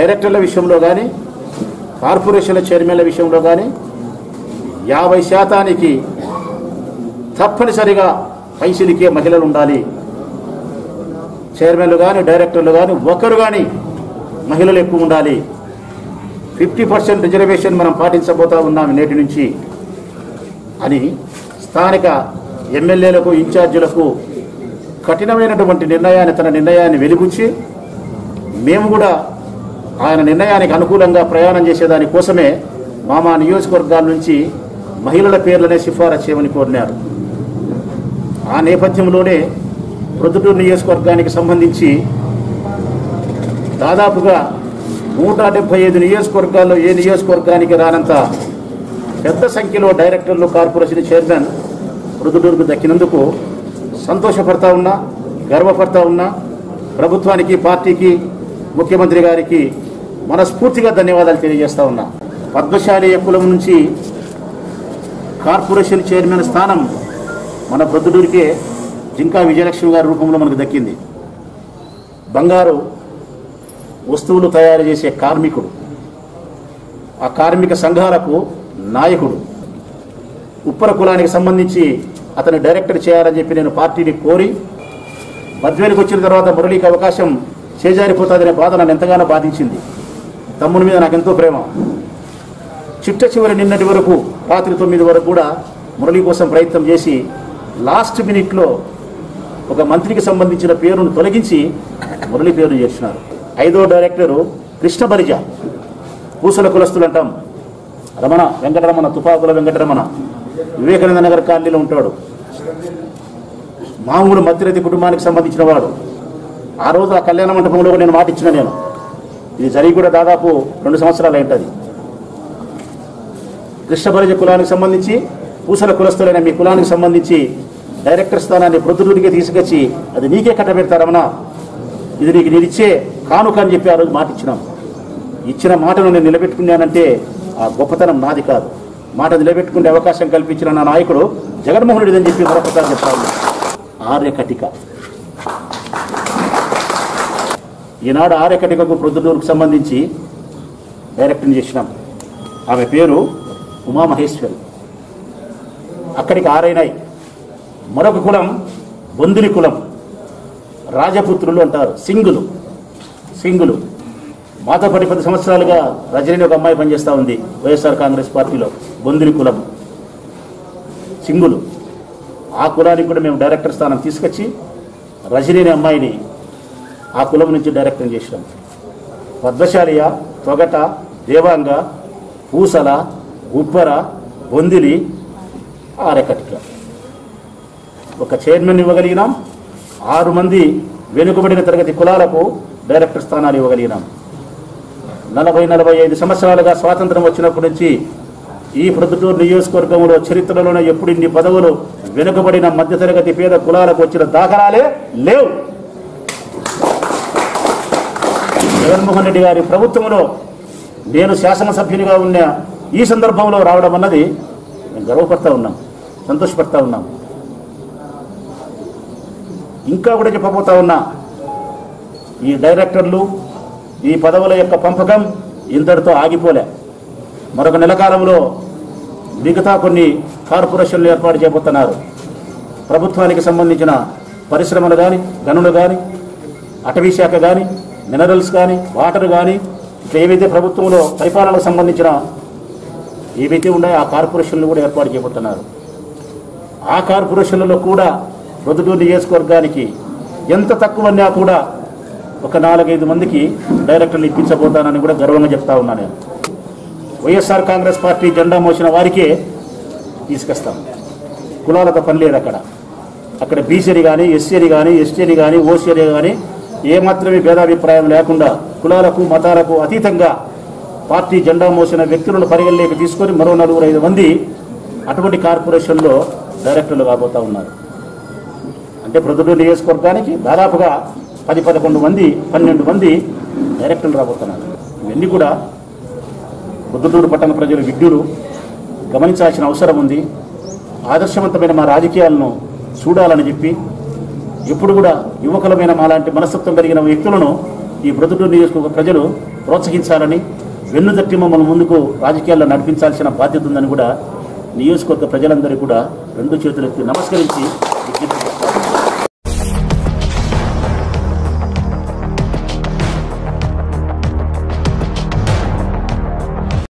డైరెక్టర్ల విషయంలో కానీ కార్పొరేషన్ల చైర్మన్ల విషయంలో కానీ యాభై శాతానికి తప్పనిసరిగా పైసలికే మహిళలు ఉండాలి చైర్మన్లు కానీ డైరెక్టర్లు కానీ ఒకరు కానీ మహిళలు ఎక్కువ ఉండాలి ఫిఫ్టీ పర్సెంట్ రిజర్వేషన్ మనం పాటించబోతా ఉన్నాం నేటి నుంచి అని స్థానిక ఎమ్మెల్యేలకు ఇన్ఛార్జీలకు కఠినమైనటువంటి నిర్ణయాన్ని తన నిర్ణయాన్ని వెలిబుచ్చి మేము కూడా ఆయన నిర్ణయానికి అనుకూలంగా ప్రయాణం చేసేదాని కోసమే మా మా నియోజకవర్గాల నుంచి మహిళల పేర్లనే సిఫారసు చేయమని కోరినారు ఆ నేపథ్యంలోనే ప్రొద్దుటూరు నియోజకవర్గానికి సంబంధించి దాదాపుగా నూట డెబ్బై ఐదు నియోజకవర్గాల్లో ఏ నియోజకవర్గానికి రానంత పెద్ద సంఖ్యలో డైరెక్టర్లు కార్పొరేషన్ చైర్మన్ ప్రొద్దుటూరుకు దక్కినందుకు సంతోషపడతా ఉన్నా గర్వపడతా ఉన్నా ప్రభుత్వానికి పార్టీకి ముఖ్యమంత్రి గారికి మనస్ఫూర్తిగా ధన్యవాదాలు తెలియజేస్తా ఉన్నా పద్మశాలి కులం నుంచి కార్పొరేషన్ చైర్మన్ స్థానం మన ప్రొద్దుటూరికే జింకా విజయలక్ష్మి గారి రూపంలో మనకు దక్కింది బంగారు వస్తువులు తయారు చేసే కార్మికుడు ఆ కార్మిక సంఘాలకు నాయకుడు ఉప్పర కులానికి సంబంధించి అతను డైరెక్టర్ చేయాలని చెప్పి నేను పార్టీని కోరి మధ్వేనికి వచ్చిన తర్వాత మురళీకి అవకాశం చేజారిపోతుందనే బాధ నన్ను ఎంతగానో బాధించింది తమ్ముని మీద నాకు ఎంతో ప్రేమ చిట్ట చివరి నిన్నటి వరకు రాత్రి తొమ్మిది వరకు కూడా మురళి కోసం ప్రయత్నం చేసి లాస్ట్ మినిట్లో ఒక మంత్రికి సంబంధించిన పేరును తొలగించి మురళి పేరును చేర్చినారు ఐదో డైరెక్టరు కృష్ణ బలిజ పూసల కులస్తులు అంటాం రమణ వెంకటరమణ తుపాకుల వెంకటరమణ వివేకానంద నగర్ కాలనీలో ఉంటాడు మామూలు మధ్యరతి కుటుంబానికి సంబంధించిన వాడు ఆ రోజు ఆ కళ్యాణ మండపంలో కూడా నేను మాట ఇచ్చిన నేను ఇది జరిగి కూడా దాదాపు రెండు సంవత్సరాలు అయింటది కృష్ణబలిజ కులానికి సంబంధించి పూసల కులస్తులైన మీ కులానికి సంబంధించి డైరెక్టర్ స్థానాన్ని ప్రొద్దుటూరికి తీసుకొచ్చి అది నీకే కట్టబెడతారమనా ఇది నీకు నేను ఇచ్చే కానుక అని చెప్పి ఆ రోజు మాట ఇచ్చినాం ఇచ్చిన మాటను నేను నిలబెట్టుకున్నానంటే ఆ గొప్పతనం నాది కాదు మాట నిలబెట్టుకునే అవకాశం కల్పించిన నా నాయకుడు జగన్మోహన్ రెడ్డి అని చెప్పి మరొకసారి చెప్తాను ఆర్యకటిక ఈనాడు ఆర్యకటికకు ప్రొద్దుటూరుకు సంబంధించి డైరెక్టర్ చేసినాం ఆమె పేరు ఉమామహేశ్వరి అక్కడికి ఆరైనాయి మరొక కులం బొందిలి కులం రాజపుత్రులు అంటారు సింగులు సింగులు మాతో పాటు పది సంవత్సరాలుగా రజని ఒక అమ్మాయి పనిచేస్తూ ఉంది వైఎస్ఆర్ కాంగ్రెస్ పార్టీలో బొందిలి కులం సింగులు ఆ కులానికి కూడా మేము డైరెక్టర్ స్థానం తీసుకొచ్చి రజని అనే అమ్మాయిని ఆ కులం నుంచి డైరెక్టర్ చేసినాం పద్మశాలియ తొగట దేవాంగ పూసల ఉబ్బర బొందిలి ఆరెకటిక ఒక చైర్మన్ ఇవ్వగలిగినాం ఆరు మంది వెనుకబడిన తరగతి కులాలకు డైరెక్టర్ స్థానాలు ఇవ్వగలిగినాం నలభై నలభై ఐదు సంవత్సరాలుగా స్వాతంత్రం వచ్చినప్పటి నుంచి ఈ ప్రొద్దుటూరు నియోజకవర్గంలో చరిత్రలోనే ఎప్పుడు ఇన్ని పదవులు వెనుకబడిన మధ్యతరగతి పేద కులాలకు వచ్చిన దాఖలాలే లేవు జగన్మోహన్ రెడ్డి గారి ప్రభుత్వంలో నేను శాసనసభ్యునిగా ఉన్న ఈ సందర్భంలో రావడం అన్నది నేను గర్వపడతా ఉన్నాం సంతోషపడతా ఉన్నాం ఇంకా కూడా చెప్పబోతా ఉన్నా ఈ డైరెక్టర్లు ఈ పదవుల యొక్క పంపకం ఇంతటితో ఆగిపోలే మరొక నెల కాలంలో మిగతా కొన్ని కార్పొరేషన్లు ఏర్పాటు చేయబోతున్నారు ప్రభుత్వానికి సంబంధించిన పరిశ్రమలు కానీ గనులు కానీ అటవీ శాఖ కానీ మినరల్స్ కానీ వాటర్ కానీ ఇట్లా ఏవైతే ప్రభుత్వంలో పరిపాలనకు సంబంధించిన ఏవైతే ఉన్నాయో ఆ కార్పొరేషన్లు కూడా ఏర్పాటు చేయబోతున్నారు ఆ కార్పొరేషన్లలో కూడా ప్రొద్దుటూరు నియోజకవర్గానికి ఎంత తక్కువన్నా కూడా ఒక నాలుగైదు మందికి డైరెక్టర్లు ఇప్పించబోతానని కూడా గర్వంగా చెప్తా ఉన్నా నేను వైఎస్ఆర్ కాంగ్రెస్ పార్టీ జెండా మోసిన వారికే తీసుకొస్తాం కులాలతో పని లేదు అక్కడ అక్కడ బీసీని కానీ ఎస్సీని కానీ ఎస్టీని కానీ ఓసీని కానీ ఏమాత్రమే భేదాభిప్రాయం లేకుండా కులాలకు మతాలకు అతీతంగా పార్టీ జెండా మోసిన వ్యక్తులను పరిగణలోకి తీసుకొని మరో నలుగురు ఐదు మంది అటువంటి కార్పొరేషన్లో డైరెక్టర్లు కాబోతా ఉన్నారు అంటే ప్రొద్దుటూరు నియోజకవర్గానికి దాదాపుగా పది పదకొండు మంది పన్నెండు మంది డైరెక్టర్లు రాబోతున్నారు ఇవన్నీ కూడా ప్రొద్దుటూరు పట్టణ ప్రజలు విజ్ఞులు గమనించాల్సిన అవసరం ఉంది ఆదర్శవంతమైన మా రాజకీయాలను చూడాలని చెప్పి ఎప్పుడు కూడా యువకులమైన మాలాంటి మనస్తత్వం కలిగిన వ్యక్తులను ఈ ప్రొద్దుటూరు నియోజకవర్గ ప్రజలు ప్రోత్సహించాలని వెన్నుదట్టి మమ్మల్ని ముందుకు రాజకీయాల్లో నడిపించాల్సిన బాధ్యత ఉందని కూడా నియోజకవర్గ ప్రజలందరూ కూడా రెండు చేతులెత్తి నమస్కరించి విజ్ఞప్తి చేస్తున్నాను.